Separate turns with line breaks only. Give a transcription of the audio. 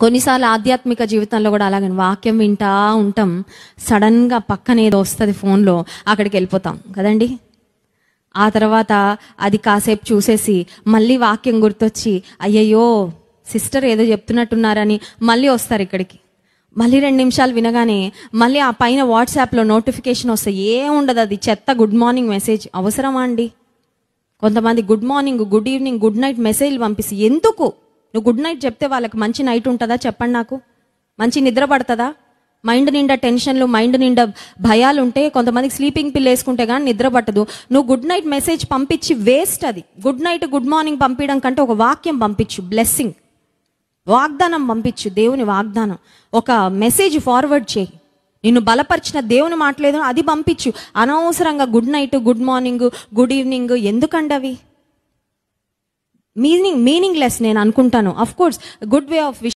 కొన్నిసార్లు ఆధ్యాత్మిక జీవితంలో కూడా అలాగే వాక్యం వింటా ఉంటాం సడన్గా పక్కన ఏదో వస్తుంది ఫోన్లో అక్కడికి వెళ్ళిపోతాం కదండి ఆ తర్వాత అది కాసేపు చూసేసి మళ్ళీ వాక్యం గుర్తొచ్చి అయ్యయ్యో సిస్టర్ ఏదో చెప్తున్నట్టున్నారని మళ్ళీ వస్తారు ఇక్కడికి మళ్ళీ రెండు నిమిషాలు వినగానే మళ్ళీ ఆ పైన వాట్సాప్లో నోటిఫికేషన్ వస్తే ఏ ఉండదు అది చెత్త గుడ్ మార్నింగ్ మెసేజ్ అవసరమా అండి కొంతమంది good morning good evening good night మెసేజ్లు పంపిస్తే ఎందుకు నువ్వు గుడ్ నైట్ చెప్తే వాళ్ళకి మంచి నైట్ ఉంటుందా చెప్పండి నాకు మంచి నిద్ర పడుతుందా మైండ్ నిండా టెన్షన్లు మైండ్ నిండా భయాలు ఉంటే కొంతమందికి స్లీపింగ్ పిల్ వేసుకుంటే కానీ నిద్ర పట్టదు నువ్వు గుడ్ నైట్ మెసేజ్ పంపించి వేస్ట్ అది గుడ్ నైట్ గుడ్ మార్నింగ్ పంపించడం కంటే ఒక వాక్యం పంపించు బ్లెస్సింగ్ వాగ్దానం పంపించు దేవుని వాగ్దానం ఒక మెసేజ్ ఫార్వర్డ్ చేయి నిన్ను బలపరిచిన దేవుని మాట్లేదు అది పంపించు అనవసరంగా good night good morning good evening ఎందుకండి అవి మీనింగ్ మీనింగ్లెస్ నేను అనుకుంటాను of course good way of